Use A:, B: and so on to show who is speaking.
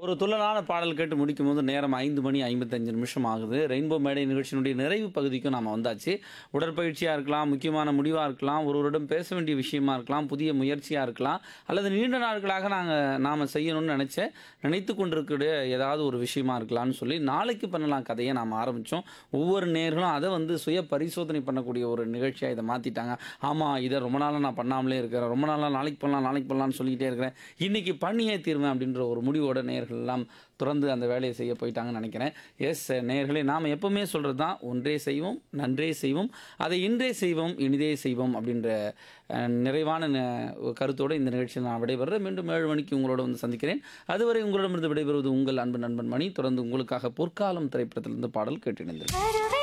A: ஒரு துள்ளலான பாடல் கேட்டு முடிக்கும் போது நேரம் ஐந்து மணி ஐம்பத்தஞ்சு நிமிஷம் ஆகுது ரெயின்போ மேடை நிகழ்ச்சியினுடைய நிறைவு பகுதிக்கும் நாம் வந்தாச்சு உடற்பயிற்சியாக இருக்கலாம் முக்கியமான முடிவாக இருக்கலாம் ஒருவரிடம் பேச வேண்டிய விஷயமா இருக்கலாம் புதிய முயற்சியாக இருக்கலாம் அல்லது நீண்ட நாட்களாக நாங்கள் நாம் செய்யணும்னு நினச்ச நினைத்து கொண்டிருக்கிற ஏதாவது ஒரு விஷயமா இருக்கலாம்னு சொல்லி நாளைக்கு பண்ணலாம் கதையை நாம் ஆரம்பித்தோம் ஒவ்வொரு நேர்களும் அதை வந்து சுய பரிசோதனை பண்ணக்கூடிய ஒரு நிகழ்ச்சியாக இதை மாற்றிட்டாங்க ஆமாம் இதை ரொம்ப நாளாக நான் பண்ணாமலே இருக்கிறேன் ரொம்ப நாளாக நாளைக்கு பண்ணலாம் நாளைக்கு பண்ணலாம்னு சொல்லிக்கிட்டே இருக்கிறேன் இன்றைக்கி பண்ணியே தீர்வேன் அப்படின்ற ஒரு முடிவோட நேர்கள் எல்லாம் தொடர்ந்து அந்த வேலையை செய்ய போயிட்டாங்கன்னு நினைக்கிறேன் எஸ் நேர்களே நாம் எப்பவுமே சொல்கிறது தான் ஒன்றே செய்வோம் நன்றே செய்வோம் அதை இன்றே செய்வோம் இனிதே செய்வோம் அப்படின்ற அஹ், நிறைவான ந- கருத்தோடு இந்த நிகழ்ச்சியில் நான் விடைபெறேன் மீண்டும் ஏழு மணிக்கு உங்களோட வந்து சந்திக்கிறேன் அதுவரை உங்களிடமிருந்து விடைபெறுவது உங்கள் அன்பு நண்பன் மணி தொடர்ந்து உங்களுக்காக பொற்காலம் திரைப்படத்திலிருந்து பாடல் கேட்டிருந்தேன்
B: வருவே